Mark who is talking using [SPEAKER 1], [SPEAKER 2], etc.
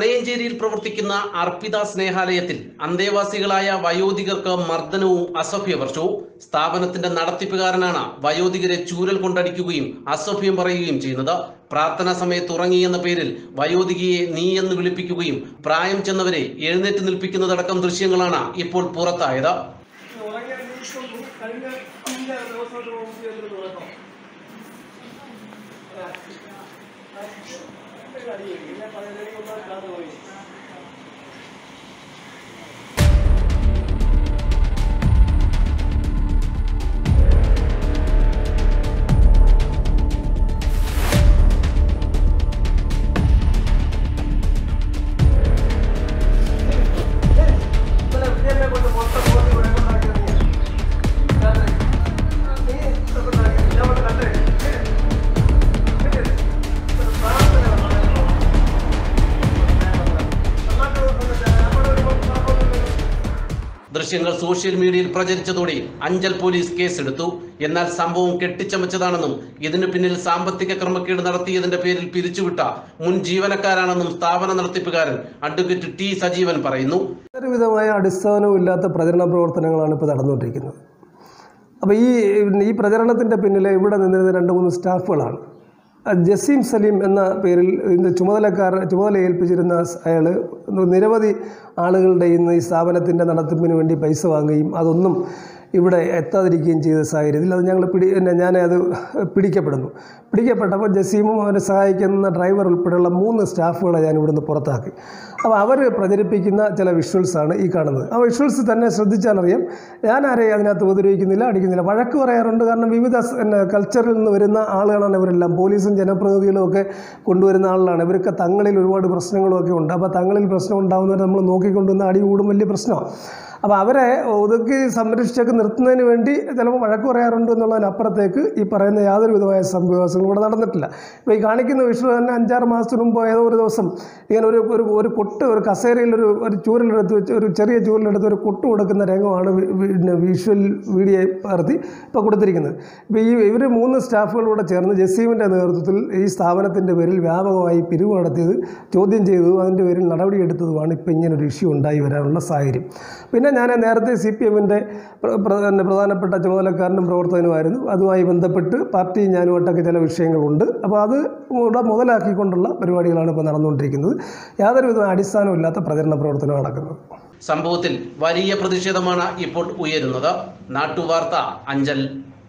[SPEAKER 1] പനയഞ്ചേരിയിൽ പ്രവർത്തിക്കുന്ന അർപ്പിത സ്നേഹാലയത്തിൽ അന്തേവാസികളായ വയോധികർക്ക് മർദ്ദനവും അസഭ്യവർഷവും സ്ഥാപനത്തിന്റെ നടത്തിപ്പുകാരനാണ് വയോധികരെ ചൂരൽ കൊണ്ടടിക്കുകയും അസഭ്യം പറയുകയും ചെയ്യുന്നത് പ്രാർത്ഥനാ സമയത്ത് ഉറങ്ങിയെന്ന പേരിൽ വയോധികയെ നീ എന്ന് വിളിപ്പിക്കുകയും പ്രായം ചെന്നവരെ എഴുന്നേറ്റ് നിൽപ്പിക്കുന്നതടക്കം ദൃശ്യങ്ങളാണ് ഇപ്പോൾ പുറത്തായത്
[SPEAKER 2] ഉറങ്ങിയ ദിവസം കഴിഞ്ഞ അഞ്ച് ദിവസമായിട്ട് മുമ്പ് ചെയ്തിരുന്നു ഉറക്കം പിന്നെ പതിനേഴ് ഒന്നാം കാലത്ത് പോയി ഇന്നലെ വിജയനെ കൊണ്ട് മൊത്തം പോയി ഇവിടെ കൊണ്ടാക്കിയത് നീ. നീ ഇവിടെ കൊണ്ടാക്കിയത്. ഞാൻ ഇവിടെ കണ്ടേ. ഒരു പ്രാർത്ഥന വേണം. അങ്ങോട്ട് വന്നിട്ട് അവിടെ ഒരു പാമ്പ്
[SPEAKER 1] ദൃശ്യങ്ങൾ സോഷ്യൽ മീഡിയയിൽ പ്രചരിച്ചതോടെ അഞ്ചൽ പോലീസ് കേസെടുത്തു എന്നാൽ സംഭവം കെട്ടിച്ചമച്ചതാണെന്നും ഇതിനു പിന്നിൽ സാമ്പത്തിക ക്രമക്കേട് നടത്തിയതിന്റെ പേരിൽ പിരിച്ചുവിട്ട മുൻ ജീവനക്കാരാണെന്നും സ്ഥാപന നടത്തിപ്പുകാരൻ അഡ്വക്കേറ്റ് ടി സജീവൻ പറയുന്നു
[SPEAKER 3] യാതൊരുവിധമായ അടിസ്ഥാനവും ഇല്ലാത്ത പ്രചരണ പ്രവർത്തനങ്ങളാണ് ഇപ്പോൾ നടന്നുകൊണ്ടിരിക്കുന്നത് അപ്പോൾ ഈ ഈ പ്രചരണത്തിൻ്റെ പിന്നിൽ ഇവിടെ നിന്നിരുന്ന രണ്ട് മൂന്ന് സ്റ്റാഫുകളാണ് അത് ജസീം സലീം എന്ന പേരിൽ ഇതിൻ്റെ ചുമതലക്കാർ ചുമതല ഏൽപ്പിച്ചിരുന്ന അയാൾ നിരവധി ആളുകളുടെ ഇന്ന് ഈ സ്ഥാപനത്തിൻ്റെ നടത്തിപ്പിന് വേണ്ടി പൈസ വാങ്ങുകയും അതൊന്നും ഇവിടെ എത്താതിരിക്കുകയും ചെയ്ത സാഹചര്യത്തിൽ അത് ഞങ്ങൾ പിടി പിന്നെ ഞാൻ അത് പിടിക്കപ്പെടുന്നു പിടിക്കപ്പെട്ടപ്പോൾ ജസീമും അവരെ സഹായിക്കുന്ന ഡ്രൈവർ ഉൾപ്പെടെയുള്ള മൂന്ന് സ്റ്റാഫുകളെ ഞാൻ ഇവിടുന്ന് പുറത്താക്കി അപ്പോൾ അവർ പ്രചരിപ്പിക്കുന്ന ചില വിഷ്വൽസാണ് ഈ കാണുന്നത് ആ വിഷ്വൽസ് തന്നെ ശ്രദ്ധിച്ചാലറിയാം ഞാൻ ആരെയും അതിനകത്ത് ഉപദ്രവിക്കുന്നില്ല അടിക്കുന്നില്ല വഴക്ക് പറയാറുണ്ട് കാരണം വിവിധ സ് പിന്നെ കൾച്ചറിൽ നിന്ന് വരുന്ന ആളുകളാണ് ഇവരെല്ലാം പോലീസും ജനപ്രതിനിധികളും ഒക്കെ കൊണ്ടുവരുന്ന ആളുകളാണ് ഇവരൊക്കെ തങ്ങളിൽ ഒരുപാട് പ്രശ്നങ്ങളും ഒക്കെ ഉണ്ട് അപ്പോൾ തങ്ങളിൽ പ്രശ്നം ഉണ്ടാകുന്നവരെ നമ്മൾ നോക്കിക്കൊണ്ടുവന്ന് അടി കൂടും വലിയ പ്രശ്നമാണ് അപ്പോൾ അവരെ ഒതുക്കി സംരക്ഷിച്ചൊക്കെ നിർത്തുന്നതിന് വേണ്ടി ചിലപ്പോൾ വഴക്ക് പറയാറുണ്ട് എന്നുള്ളതിനപ്പുറത്തേക്ക് ഈ പറയുന്ന യാതൊരു വിധമായ സംഭവവാസങ്ങളും ഇവിടെ നടന്നിട്ടില്ല ഇപ്പോൾ ഈ കാണിക്കുന്ന വിഷു തന്നെ അഞ്ചാറ് മാസത്തിന് മുമ്പ് ഏതോ ഒരു ദിവസം ഇങ്ങനെ ഒരു ഒരു ഒരു കൊട്ട് ഒരു കസേരയിൽ ഒരു ഒരു ചൂരലെടുത്ത് വെച്ച് ഒരു ചെറിയ ചൂരലെടുത്ത് ഒരു കൊട്ട് കൊടുക്കുന്ന രംഗമാണ് വി- വി- പിന്നെ വിഷ്വൽ വീഡിയോ പകർത്തി ഇപ്പോൾ കൊടുത്തിരിക്കുന്നത് ഇപ്പോൾ ഈ ഇവർ മൂന്ന് സ്റ്റാഫുകളൂടെ ചേർന്ന് ജസീമിൻ്റെ നേതൃത്വത്തിൽ ഈ സ്ഥാപനത്തിൻ്റെ പേരിൽ വ്യാപകമായി പിരിവ് നടത്തിയത് ചോദ്യം ചെയ്തതും അതിൻ്റെ പേരിൽ നടപടിയെടുത്തതുമാണ് ഇപ്പോൾ ഇങ്ങനൊരു ഇഷ്യൂ ഉണ്ടായി വരാനുള്ള സാഹചര്യം പിന്നെ ഞാൻ നേരത്തെ സി പി എമ്മിൻ്റെ പ്രധാനപ്പെട്ട ചുമതലക്കാരനും പ്രവർത്തകനുമായിരുന്നു അതുമായി ബന്ധപ്പെട്ട് പാർട്ടി ഞാനുമായിട്ടൊക്കെ ചില വിഷയങ്ങളുണ്ട് അപ്പോൾ അത് കൂടെ മുതലാക്കിക്കൊണ്ടുള്ള പരിപാടികളാണ് ഇപ്പോൾ നടന്നുകൊണ്ടിരിക്കുന്നത് യാതൊരുവിധ അടിസ്ഥാനമില്ലാത്ത പ്രചരണ പ്രവർത്തനം നടക്കുന്നത്
[SPEAKER 1] സംഭവത്തിൽ വലിയ പ്രതിഷേധമാണ് ഇപ്പോൾ ഉയരുന്നത് നാട്ടുവാർത്ത അഞ്ചൽ